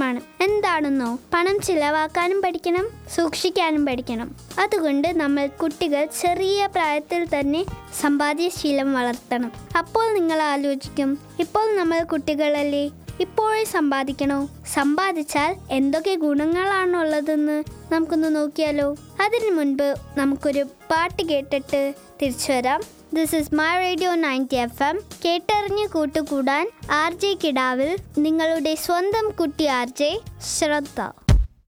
ആവശ്യമാണ് എന്താണെന്നോ പണം ചിലവാക്കാനും പഠിക്കണം സൂക്ഷിക്കാനും പഠിക്കണം അതുകൊണ്ട് നമ്മൾ കുട്ടികൾ ചെറിയ പ്രായത്തിൽ തന്നെ സമ്പാദ്യശീലം വളർത്തണം അപ്പോൾ നിങ്ങൾ ആലോചിക്കും ഇപ്പോൾ നമ്മൾ കുട്ടികളല്ലേ ഇപ്പോഴേ സമ്പാദിക്കണോ സമ്പാദിച്ചാൽ എന്തൊക്കെ ഗുണങ്ങളാണുള്ളതെന്ന് നമുക്കൊന്ന് നോക്കിയാലോ അതിനു മുൻപ് നമുക്കൊരു പാട്ട് കേട്ടിട്ട് തിരിച്ചു വരാം this is my radio ninety F M കേട്ടറിഞ്ഞ് കൂട്ടുകൂടാൻ ആർ ജെ കിടാവിൽ നിങ്ങളുടെ സ്വന്തം കുട്ടി ആർ ജെ ശ്രദ്ധ